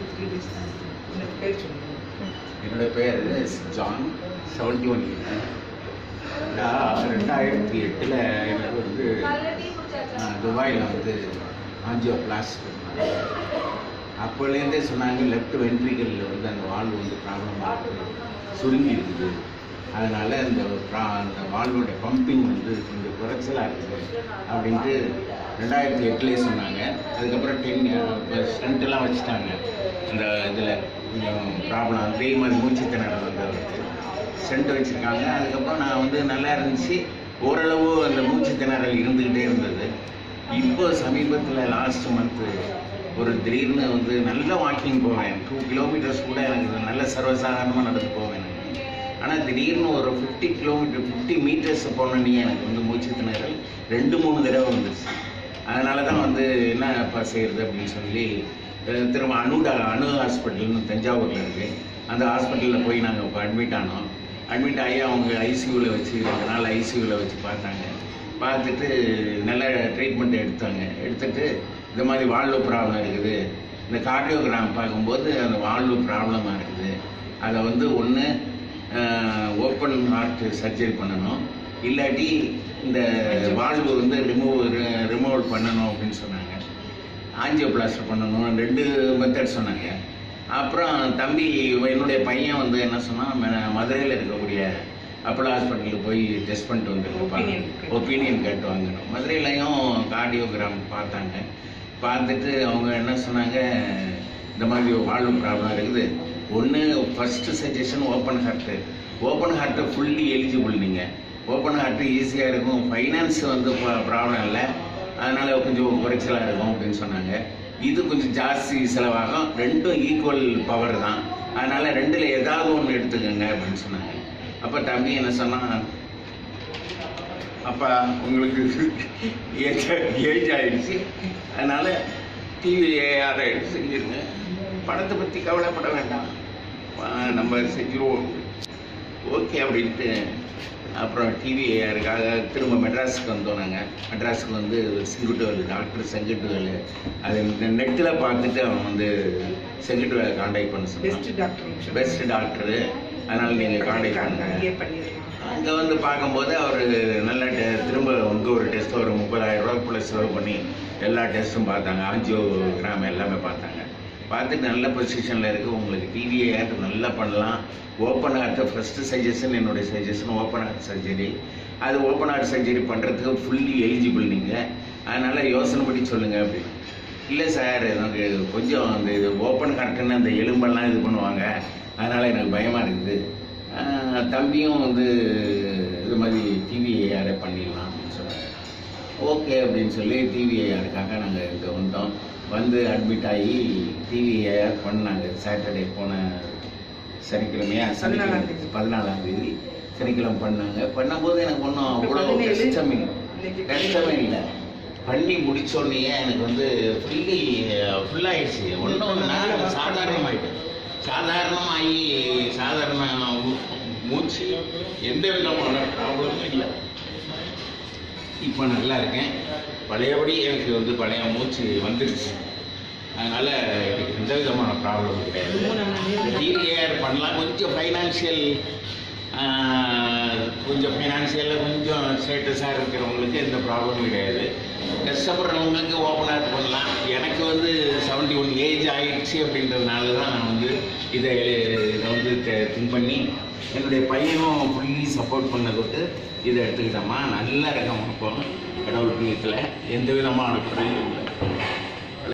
Three days தான் எனக்கு பேர் சொல்லுங்கள் என்னோட பேர் ஜான் செவன்டி ஒன் நான் ரெண்டாயிரத்தி எட்டில் எனக்கு வந்து ஆஹ், துபாயில் வந்து ஆஞ்சியோ பிளாஸ் அப்போலேருந்தே சொன்னாங்க லெஃப்ட் வென்ட்ரிகலில் வந்து அந்த வால்வு வந்து ப்ராப்ளமாக இருக்குது சுருங்கி இருக்குது அதனால் இந்த ப்ரா- அந்த வால்வோட பம்பிங் வந்து கொஞ்சம் குறைச்சலாக இருக்குது அப்படின்ட்டு ரெண்டாயிரத்தி எட்டுலேயே சொன்னாங்க அதுக்கப்புறம் டென் ஸ்டண்ட்டெல்லாம் வச்சுட்டாங்க இந்த இதில் கொஞ்சம் ப்ராப்ளம் அதே மாதிரி மூச்சு திணறல் வந்தவருக்கு ஸ்டண்ட் வச்சுருக்காங்க அதுக்கப்புறம் நான் வந்து நல்லா இருந்துச்சு ஓரளவு அந்த மூச்சு திணறல் இருந்துக்கிட்டே இருந்தது இப்போ சமீபத்தில் லாஸ்ட் மந்த்து ஒரு திடீர்னு வந்து நல்ல வாக்கிங் போவேன் டூ கிலோமீட்டர்ஸ் கூட எனக்கு நல்ல சர்வசாதாரணமாக நடந்து போவேன் எனக்கு ஆனால் திடீர்னு ஒரு ஃபிஃப்டி கிலோமீட்டர் ஃபிஃப்டி மீட்டர்ஸ் போனோன்னே எனக்கு வந்து மூச்சு திணறல் ரெண்டு மூணு தடவை வந்துச்சு அதனால தான் வந்து என்ன இப்போ செய்கிறது அப்படின்னு சொல்லி அஹ், திரும்ப அனுடா அணு ஹாஸ்பிட்டல்னு தஞ்சாவூரில் இருக்குது அந்த ஹாஸ்பிட்டலில் போய் நாங்கள் இப்போ அட்மிட் ஆனோம் அட்மிட் ஆகி அவங்க ஐசியூவில் வச்சு ரெண்டு நாள் ஐசியூவில் வச்சு பார்த்தாங்க பார்த்துட்டு நல்ல ட்ரீட்மெண்ட் எடுத்தாங்க எடுத்துட்டு இந்த மாதிரி வாழ்வு ப்ராப்ளம் இருக்குது இந்த கார்டியோகிராம் பார்க்கும்போது அந்த வாழ்வு ப்ராப்ளமாக இருக்குது அதை வந்து ஒன்று ஓப்பன் ஹார்ட் சர்ஜரி பண்ணணும் இல்லாட்டி இந்த வால்வு வந்து ரிமூவ் ரிமூவல் பண்ணணும் அப்படின்னு சொன்னாங்க ஆஞ்சியோபிளாஸ்டர் பண்ணணும் ரெண்டு மெத்தட் சொன்னாங்க அப்புறம் தம்பி என்னுடைய பையன் வந்து என்ன சொன்னான் மதுரையில் இருக்கக்கூடிய அப்போலோ ஹாஸ்பிட்டலுக்கு போய் டெஸ்ட் பண்ணிட்டு Opinion வந்துருப்பாங்க கேட்டு. ஒப்பீனியன் கேட்டு வாங்கணும் மதுரையிலையும் கார்டியோகிராம் பார்த்தாங்க பார்த்துட்டு அவங்க என்ன சொன்னாங்க இந்த மாதிரி வாழ்வு ப்ராப்ளம் இருக்குது ஒன்று first suggestion open heart open heart fully eligible நீங்கள் ஓப்பன் ஹார்ட்டு ஈஸியாக இருக்கும் ஃபைனான்ஸ் வந்து ப்ராப்ளம் இல்லை அதனால் கொஞ்சம் குறைச்சலாக இருக்கும் அப்படின்னு சொன்னாங்க இது கொஞ்சம் ஜாஸ்தி செலவாகும் ரெண்டும் ஈக்குவல் பவர் தான் அதனால் ரெண்டில் ஏதாவது ஒன்று எடுத்துக்கோங்க அப்படின்னு சொன்னாங்க அப்போ தம்பி என்ன சொன்னான் அப்பா உங்களுக்கு ஏஜ் ஏஜ் ஆயிடுச்சு அதனால டிவி அதை எடுத்து செஞ்சிருங்க படத்தை பற்றி கவலைப்பட வேண்டாம் ஆ, நம்ம செஞ்சுருவோம் ஓகே அப்படின்ட்டு அப்புறம் டிவி ஏஆருக்காக திரும்ப மெட்ராஸுக்கு வந்தோம் நாங்கள் மெட்ராஸுக்கு வந்து செங்குட்டுவல் டாக்டர் செங்குட்டுவல் அது நெட்டில் பார்த்துட்டு அவன் வந்து செங்குட்டுவலை காண்டாக்ட் பண்ண பெஸ்ட் சொன்னான் டாக்டர் பெஸ்ட் டாக்டரு அதனால் நீங்கள் காண்டாக்ட் பண்ணுங்க அங்கேயே பண்ணிடலாம் அங்கே வந்து பார்க்கும்போது அவர் நல்ல டெ- திரும்ப வந்து ஒரு டெஸ்ட் ஒரு முப்பதாயிரம் ரூபா ப்ளஸ் செலவு பண்ணி எல்லா டெஸ்ட்டும் பார்த்தாங்க ஆஞ்சியோகிராம் எல்லாமே பார்த்தாங்க பார்த்துட்டு நல்ல பொசிஷனில் இருக்குது உங்களுக்கு டிவிஏ நல்லா பண்ணலாம் ஓப்பன் ஹார்ட் ஃபஸ்ட்டு சஜஷன் என்னுடைய சஜஷன் ஓப்பன் ஹார்ட் சர்ஜரி அது ஓப்பன் ஹார்ட் சர்ஜரி பண்ணுறதுக்கு ஃபுல்லி எலிஜிபிள் நீங்கள் அதனால் யோசனை பண்ணி சொல்லுங்கள் அப்படின்னு இல்லை சார் எனக்கு கொஞ்சம் அந்த இது ஓப்பன் ஹார்ட்டுன்னு அந்த எலும்பெல்லாம் இது பண்ணுவாங்க அதனால் எனக்கு பயமாக இருக்குது ஆஹ் தம்பியும் வந்து இது மாதிரி டிவிஏஆரை பண்ணிடலாம் அப்படின்னு சொன்னாங்க ஓகே அப்படின்னு சொல்லி டிவிஏஆருக்காக நாங்கள் இங்கே வந்தோம் வந்து அட்மிட் ஆகி டிவிஏஆர் பண்ணாங்க சாட்டர்டே போன சனிக்கிழமையா பதினாலாம் தேதி. பதினாலாம் தேதி சனிக்கிழமை பண்ணாங்க பண்ணும்போது எனக்கு ஒன்றும் அவ்வளோ பதினேழு. கஷ்டமே இன்னைக்கு கஷ்டமே இல்லை பண்ணி முடிச்சோடனே எனக்கு வந்து ஃபுல்லி ஃபுல்லாகிடுச்சு ஒன்றும் நான் சாதாரணமாயிட்டேன் சாதாரணமாகி சாதாரண மூ- மூச்சு எந்த விதமான ப்ராப்ளமும் இல்லை இப்போ நல்லா இருக்கேன் பழையபடி எனக்கு வந்து பழைய மூச்சு வந்துடுச்சு அதனால் எனக்கு எந்த விதமான ப்ராப்ளமும் கிடையாது டிடிஆர் பண்ணலாம் கொஞ்சம் ஃபைனான்ஷியல் கொஞ்சம் ஃபைனான்சியலில் கொஞ்சம் ஸ்டேட்டஸாக இருக்கிறவங்களுக்கு எந்த ப்ராப்ளமும் கிடையாது கஷ்டப்படுறவங்களுக்கு ஓப்பனாக பண்ணலாம் எனக்கு வந்து செவன்ட்டி ஒன் ஏஜ் ஆயிடுச்சு அப்படின்றதுனால தான் நான் வந்து இதை இதை வந்து திங்க் பண்ணி என்னுடைய பையனும் ஃபுல்லி சப்போர்ட் பண்ண தொட்டு இதை எடுத்துக்கிட்டோமா நல்லா இருக்கமா இப்போ கடவுள் புண்ணியத்தில் எந்த விதமான குறையும் இல்லை